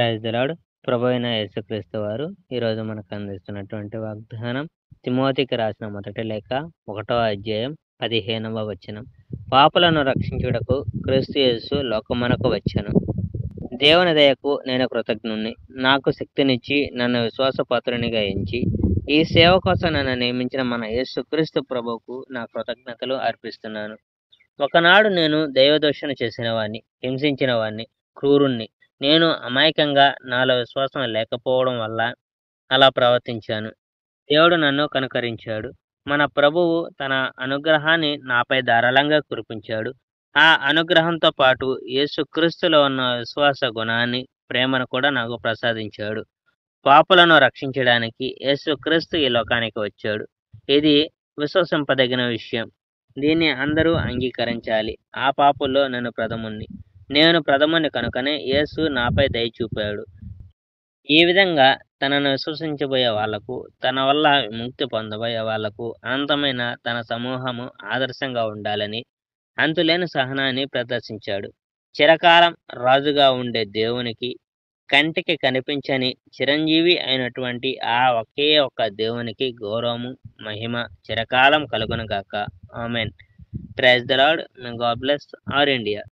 praise the lord ప్రభు అయిన యేసుక్రీస్తు వారు ఈరోజు మనకు అందిస్తున్నటువంటి వాగ్దానం తిమోతికి రాసిన మొదటి లేఖ ఒకటో అధ్యాయం పదిహేనవ వచనం పాపులను రక్షించుటకు క్రీస్తు యేసు లోకమునకు వచ్చాను దేవుని దయకు నేను కృతజ్ఞుణ్ణి నాకు శక్తినిచ్చి నన్ను విశ్వాసపాత్రునిగా ఎంచి ఈ సేవ కోసం నన్ను నియమించిన మన యేసుక్రీస్తు ప్రభువుకు నా కృతజ్ఞతలు అర్పిస్తున్నాను ఒకనాడు నేను దైవదోషణ చేసిన వాడిని హింసించిన వాడిని క్రూరుణ్ణి నేను అమాయకంగా నాలో విశ్వాసం లేకపోవడం వల్ల అలా ప్రవర్తించాను దేవుడు నన్ను కనుకరించాడు మన ప్రభువు తన అనుగ్రహాన్ని నాపై ధారాళంగా కురిపించాడు ఆ అనుగ్రహంతో పాటు యేసుక్రీస్తులో ఉన్న విశ్వాస గుణాన్ని ప్రేమను కూడా నాకు ప్రసాదించాడు పాపులను రక్షించడానికి యేసుక్రీస్తు ఈ లోకానికి వచ్చాడు ఇది విశ్వసింపదగిన విషయం దీన్ని అందరూ అంగీకరించాలి ఆ పాపుల్లో నేను ప్రథముణ్ణి నేను ప్రథముని కనుకనే యేసు నాపై దయ చూపాడు ఈ విధంగా తనను విశ్వసించబోయే వాళ్లకు తన వల్ల విముక్తి పొందబోయే వాళ్లకు అనంతమైన తన సమూహము ఆదర్శంగా ఉండాలని అంతులేని సహనాన్ని ప్రదర్శించాడు చిరకాలం రాజుగా ఉండే దేవునికి కంటికి కనిపించని చిరంజీవి అయినటువంటి ఆ ఒకే ఒక్క దేవునికి గౌరవము మహిమ చిరకాలం కలుగునుగాక amen praise the Lord God bless our India